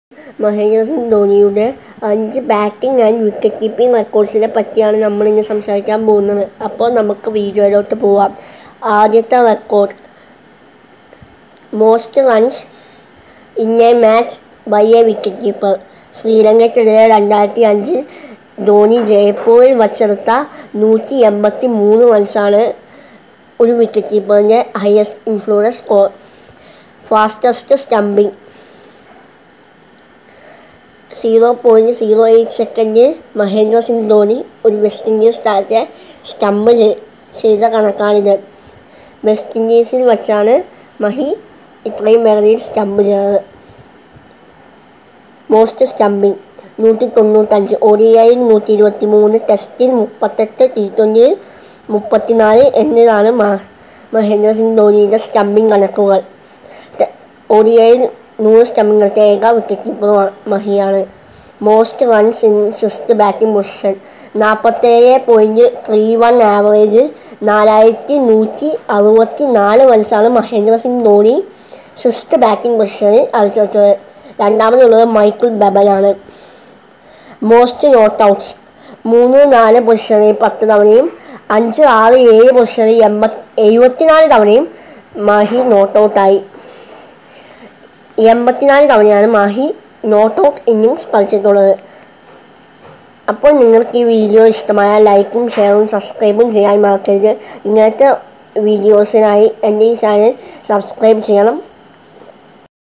മഹേന്ദ്ര സിംഗ് ധോണിയുടെ അഞ്ച് batting and wicket keeping റെക്കോർഡ്സിനെ പറ്റിയാണ് നമ്മളിന്ന് സംസാരിക്കാൻ പോകുന്നത് അപ്പോൾ നമുക്ക് വീഡിയോയിലോട്ട് പോവാം ആദ്യത്തെ record most runs in a match by a wicket keeper ശ്രീലങ്കയ്ക്കെതിരെ രണ്ടായിരത്തി അഞ്ചിൽ ധോണി ജയ്പൂരിൽ വച്ചെടുത്ത നൂറ്റി എൺപത്തി മൂന്ന് റൺസാണ് ഒരു വിക്കറ്റ് കീപ്പറിൻ്റെ highest influence score fastest stumping zero point zero eight സെക്കൻഡിൽ മഹേന്ദ്ര സിംഗ് ധോണി ഒരു വെസ്റ്റ് ഇൻഡീസ് താരത്തെ സ്റ്റംപ് ചെയ്ത കണക്കാണിത് വെസ്റ്റ് ഇൻഡീസിൽ വച്ചാണ് മഹി ഇത്രയും വേഗതയിൽ സ്റ്റംപ് ചെയ്തത് മോസ്റ്റ് സ്റ്റംപിംഗ് നൂറ്റി തൊണ്ണൂറ്റഞ്ച് ഒ ഡി ഐയിൽ നൂറ്റി ഇരുപത്തി മൂന്ന് ടെസ്റ്റിൽ മുപ്പത്തെട്ട് ടി ട്വൻ്റിയിൽ മുപ്പത്തിനാല് എന്നതാണ് മഹേന്ദ്ര സിംഗ് ധോണിയുടെ സ്റ്റംപിംഗ് കണക്കുകൾ ഒ ഡി ഐയിൽ നൂറ് സ്റ്റംപിംഗ് കളിച്ച ഏക വിക്കറ്റ് കീപ്പർ മഹിയാണ് most runs in sixth batting position നാൽപ്പത്തേഴ് പോയിൻറ്റ് ത്രീ വൺ ആവറേജ് നാലായിരത്തി നൂറ്റി അറുപത്തി നാല് റൺസാണ് മഹേന്ദ്ര സിംഗ് ധോണി സിക്സ്ത് ബാറ്റിംഗ് പൊസിഷനിൽ കളിച്ചത് രണ്ടാമതുള്ളത് മൈക്കിൾ ബബലാണ് മോസ്റ്റ് നോട്ട് ഔട്ട്സ് മൂന്ന് നാല് പൊസിഷനിൽ പത്ത് തവണയും അഞ്ച് ആറ് ഏഴ് പൊസിഷനിൽ എൺപത് എഴുപത്തിനാല് തവണയും മാഹി നോട്ട് ഔട്ടായി എൺപത്തിനാല് തവണയാണ് മാഹി നോട്ട് ഔട്ട് ഇന്നിങ്സ് കളിച്ചിട്ടുള്ളത് അപ്പോൾ നിങ്ങൾക്ക് ഈ വീഡിയോ ഇഷ്ടമായാൽ ലൈക്കും ഷെയറും സബ്സ്ക്രൈബും ചെയ്യാൻ മറക്കരുത് ഇങ്ങനത്തെ വീഡിയോസിനായി എൻ്റെ ഈ ചാനൽ സബ്സ്ക്രൈബ് ചെയ്യണം